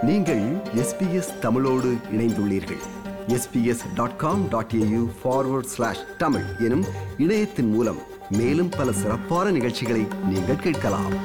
நீங்கள் எஸ்பிஎஸ் தமிழோடு இணைந்துள்ளீர்கள் SBS dot com dot AU forward slash Tamil எனும் இணையத்தின் மூலம் மேலும் பல சிறப்பான நிகழ்ச்சிகளை நீங்கள் கேட்கலாம்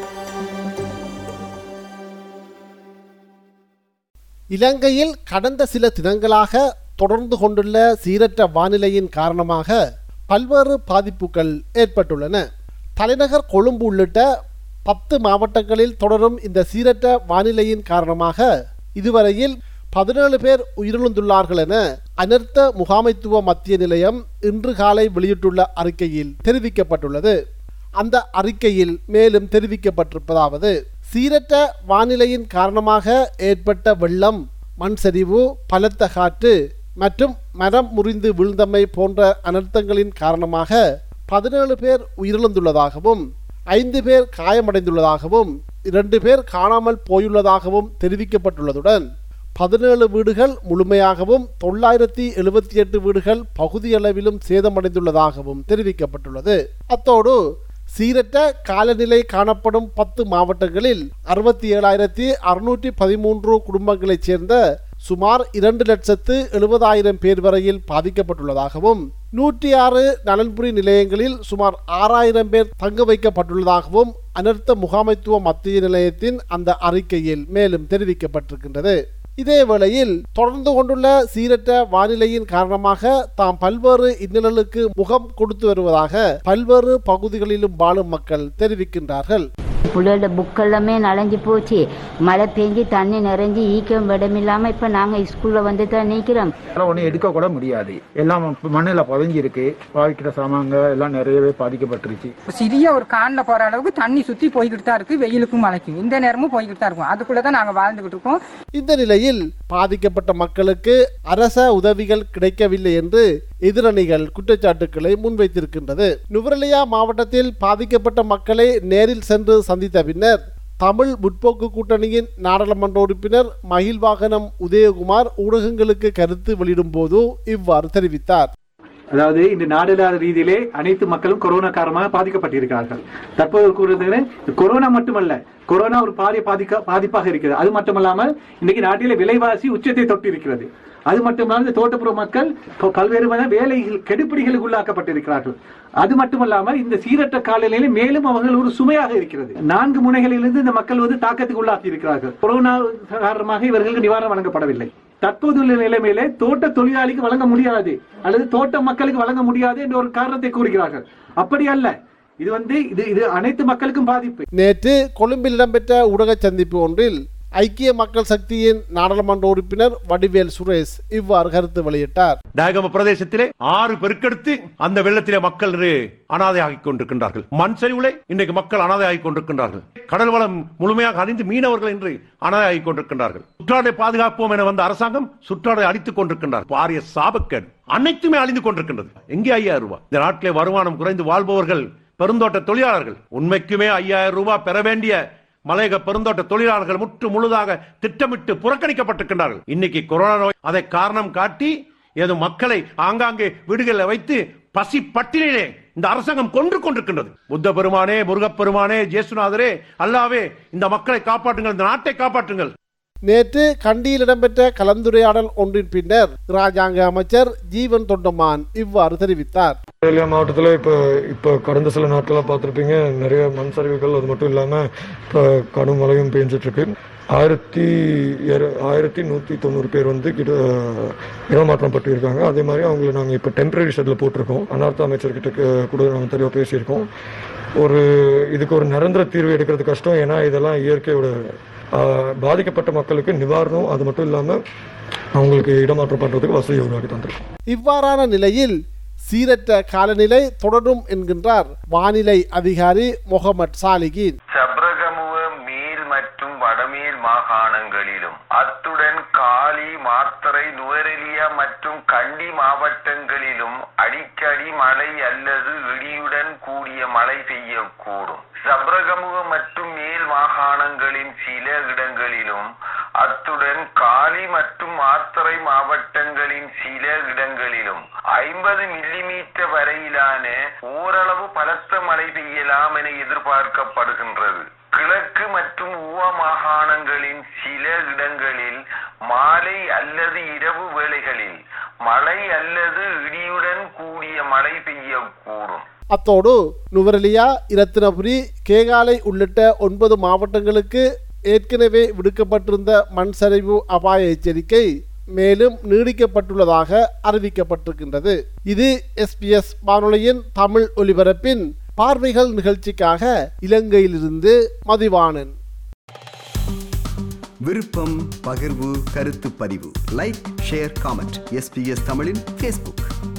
இலங்கையில் கடந்த சில தினங்களாக தொடர்ந்து கொண்டுள்ள சீரற்ற வானிலையின் காரணமாக பல்வேறு பாதிப்புகள் ஏற்பட்டுள்ளன தலைநகர் கொழும்பு உள்ளிட்ட பத்து மாவட்டங்களில் தொடரும் இந்த சீரற்ற வானிலையின் காரணமாக இதுவரையில் பதினேழு பேர் உயிரிழந்துள்ளார்கள் என அனர்த்த முகாமைத்துவ மத்திய நிலையம் இன்று காலை வெளியிட்டுள்ள அறிக்கையில் தெரிவிக்கப்பட்டுள்ளது அந்த அறிக்கையில் மேலும் தெரிவிக்கப்பட்டிருப்பதாவது சீரற்ற வானிலையின் காரணமாக ஏற்பட்ட வெள்ளம் மண் சரிவு பலத்த காற்று மற்றும் மரம் முறிந்து விழுந்தமை போன்ற அனர்த்தங்களின் காரணமாக பதினேழு பேர் உயிரிழந்துள்ளதாகவும் ஐந்து பேர் காயமடைந்துள்ளதாகவும் இரண்டு பேர் காணாமல் போயுள்ளதாகவும் தெரிவிக்கப்பட்டுள்ளதுடன் பதினேழு வீடுகள் முழுமையாகவும் தொள்ளாயிரத்தி எழுபத்தி எட்டு வீடுகள் பகுதியளவிலும் சேதமடைந்துள்ளதாகவும் தெரிவிக்கப்பட்டுள்ளது அத்தோடு சீரற்ற காலநிலை காணப்படும் பத்து மாவட்டங்களில் அறுபத்தி ஏழாயிரத்தி அறுநூற்றி பதிமூன்று குடும்பங்களைச் சேர்ந்த சுமார் இரண்டு லட்சத்து எழுபதாயிரம் பேர் வரையில் பாதிக்கப்பட்டுள்ளதாகவும் நூற்றி ஆறு நலன்புரி நிலையங்களில் சுமார் ஆறாயிரம் பேர் தங்க வைக்கப்பட்டுள்ளதாகவும் அனர்த்த முகாமைத்துவ மத்திய நிலையத்தின் அந்த அறிக்கையில் மேலும் தெரிவிக்கப்பட்டிருக்கின்றது இதே வேளையில் தொடர்ந்து கொண்டுள்ள சீரற்ற வானிலையின் காரணமாக தாம் பல்வேறு இன்னல்களுக்கு முகம் கொடுத்து வருவதாக பல்வேறு பகுதிகளிலும் வாழும் மக்கள் தெரிவிக்கின்றார்கள் புள்ளோட புக்கெல்லாமே நனைஞ்சு போச்சு மழை பெஞ்சு தண்ணி நிறைஞ்சு ஈக்கம் விடமில்லாமல் இப்போ நாங்கள் ஸ்கூலில் வந்து தான் நிற்கிறோம் அதெல்லாம் ஒன்றும் எடுக்க கூட முடியாது எல்லாம் மண்ணில் புதஞ்சி இருக்கு பாவிக்கிற சாமாங்க எல்லாம் நிறையவே பாதிக்கப்பட்டுருச்சு சிறிய ஒரு காண்ல போற அளவுக்கு தண்ணி சுத்தி போய்கிட்டு தான் இருக்கு வெயிலுக்கும் மழைக்கும் இந்த நேரமும் போய்கிட்டு தான் இருக்கும் அதுக்குள்ள தான் நாங்க வாழ்ந்துகிட்டு இருக்கோம் இந்த நிலையில் பாதிக்கப்பட்ட மக்களுக்கு அரச உதவிகள் கிடைக்கவில்லை என்று எதிரணிகள் குற்றச்சாட்டுக்களை முன்வைத்திருக்கின்றது நுவரெலியா மாவட்டத்தில் பாதிக்கப்பட்ட மக்களை நேரில் சென்று சந்தித்த பின்னர் தமிழ் முற்போக்கு கூட்டணியின் நாடாளுமன்ற உறுப்பினர் மகிழ்வாகனம் உதயகுமார் ஊடகங்களுக்கு கருத்து வெளியிடும் போது இவ்வாறு தெரிவித்தார் அதாவது இந்த நாடளாத ரீதியிலே அனைத்து மக்களும் கொரோனா காரணமாக பாதிக்கப்பட்டிருக்கிறார்கள் தற்போது கூறுறது கொரோனா மட்டுமல்ல கொரோனா ஒரு பாரிய பாதிக்க பாதிப்பாக இருக்கிறது அது மட்டுமல்லாமல் இன்னைக்கு நாட்டிலே விலைவாசி உச்சத்தை தொட்டு இருக்கிறது அது மட்டுமல்லாமல் இந்த தோட்டப்புற மக்கள் ப- பல்வேறு வித வேலைகள் கெடுபிடிகளுக்கு உள்ளாக்கப்பட்டிருக்கிறார்கள் அது மட்டுமல்லாமல் இந்த சீரற்ற காலநிலையில மேலும் அவர்கள் ஒரு சுமையாக இருக்கிறது நான்கு முனைகளிலிருந்து இந்த மக்கள் வந்து தாக்கத்துக்கு உள்ளாக்கி இருக்கிறார்கள் கொரோனா காரணமாக இவர்களுக்கு நிவாரணம் வழங்கப்படவில்லை தற்போதுள்ள நிலைமையிலே தோட்ட தொழிலாளிக்கு வழங்க முடியாது அல்லது தோட்ட மக்களுக்கு வழங்க முடியாது என்ற ஒரு காரணத்தை கூறுகிறார்கள் அப்படி அல்ல இது வந்து இது இது அனைத்து மக்களுக்கும் பாதிப்பு நேற்று கொழும்பில் இடம்பெற்ற ஊடக சந்திப்பு ஒன்றில் ஐக்கிய மக்கள் சக்தியின் நாடாளுமன்ற உறுப்பினர் வடிவேல் சுரேஷ் இவ்வாறு கருத்து வெளியிட்டார் டயகம பிரதேசத்திலே ஆறு பெருக்கெடுத்து அந்த வெள்ளத்திலே மக்கள் இன்று அனாதையாகிக் கொண்டிருக்கின்றார்கள் மண் சரிவுலே இன்றைக்கு மக்கள் அனாதையாகிக் கொண்டிருக்கின்றார்கள் கடல் வளம் முழுமையாக அறிந்து மீனவர்கள் இன்று அனாதையாகிக் கொண்டிருக்கின்றார்கள் சுற்றாடை பாதுகாப்போம் என வந்த அரசாங்கம் சுற்றாடை அடித்துக் கொண்டிருக்கின்றார் பாரிய சாபக்கேடு அனைத்துமே அழிந்து கொண்டிருக்கின்றது எங்கே ஐயாயிரம் ரூபாய் இந்த நாட்டிலே வருமானம் குறைந்து வாழ்பவர்கள் பெருந்தோட்ட தொழிலாளர்கள் உண்மைக்குமே ஐயாயிரம் ரூபாய் பெற வேண்டிய மலையக பெருந்தோட்ட தொழிலாளர்கள் முற்று முழுதாக திட்டமிட்டு புறக்கணிக்கப்பட்டிருக்கின்றார்கள் இன்னைக்கு கொரோனா நோய் அதை காரணம் காட்டி ஏதோ மக்களை ஆங்காங்கே வீடுகளில் வைத்து பசி பட்டினிலே இந்த அரசாங்கம் கொன்று கொண்டிருக்கின்றது புத்த பெருமானே முருகப்பெருமானே ஜேசுநாதரே அல்லாவே இந்த மக்களை காப்பாற்றுங்கள் இந்த நாட்டை காப்பாற்றுங்கள் நேற்று கண்டியில் இடம்பெற்ற கலந்துரையாடல் ஒன்றின் பின்னர் ராஜாங்க அமைச்சர் ஜீவன் தொண்டமான் இவ்வாறு தெரிவித்தார் நுவரெலியா மாவட்டத்தில் இப்போ இப்போ கடந்த சில நாட்களாக பார்த்துருப்பீங்க நிறைய மண் சரிவுகள் அது மட்டும் இல்லாமல் இப்போ கடும் மழையும் பெஞ்சிட்டு இருக்கு ஆயிரத்தி இர- ஆயிரத்தி நூற்றி தொண்ணூறு பேர் வந்து கிட்ட இடமாற்றம் பட்டு இருக்காங்க அதே மாதிரி அவங்கள நாங்கள் இப்போ டெம்பரரி ஷெட்டில் போட்டிருக்கோம் அனார்த்த அமைச்சர்கிட்ட க- கூட நாங்கள் தெளிவாக பேசியிருக்கோம் ஒரு இதுக்கு ஒரு நிரந்தர தீர்வு எடுக்கிறது கஷ்டம் ஏன்னா இதெல்லாம் இயற்கையோட ஆஹ், பாதிக்கப்பட்ட மக்களுக்கு நிவாரணம் அது மட்டும் இல்லாமல் அவங்களுக்கு இடமாற்றம் பண்ணுறதுக்கு வசதி உருவாக்கி தந்திருக்கோம் இவ்வாறான நிலையில் சீரற்ற காலநிலை தொடரும் என்கின்றார் வானிலை அதிகாரி முகமது சாலிகின் சப்ரகமுவ மேல் மற்றும் வடமேல் மாகாணங்களிலும் அத்துடன் காலி மாத்தறை நுவரெலியா மற்றும் கண்டி மாவட்டங்களிலும் அடிக்கடி மழை அல்லது இடியுடன் கூடிய மழை பெய்யக்கூடும் சப்ரகமுவ மற்றும் மேல் மாகாணங்களின் சில இடங்களிலும் அத்துடன் காலி மற்றும் மாத்தறை மாவட்டங்களின் சில இடங்களிலும் ஐம்பது மில்லிமீட்டர் வரையிலான ஓரளவு பலத்த மழை பெய்யலாம் என எதிர்பார்க்கப்படுகின்றது கிழக்கு மற்றும் ஊவ மாகாணங்களின் சில இடங்களில் மழை பெய்யக்கூடும் அத்தோடு நுவரெலியா இரத்தினபுரி கேகாலை உள்ளிட்ட ஒன்பது மாவட்டங்களுக்கு ஏற்கனவே விடுக்கப்பட்டிருந்த மண் சரிவு அபாய எச்சரிக்கை மேலும் நீடிக்கப்பட்டுள்ளதாக அறிவிக்கப்பட்டிருக்கின்றது இது எஸ்பிஎஸ் வானொலியின் தமிழ் ஒலிபரப்பின் பார்வைகள் நிகழ்ச்சிக்காக இலங்கையிலிருந்து மதிவாணன் விருப்பம் பகிர்வு கருத்து பதிவு லைக் ஷேர் காமெண்ட் எஸ்பிஎஸ் தமிழின் ஃபேஸ்புக்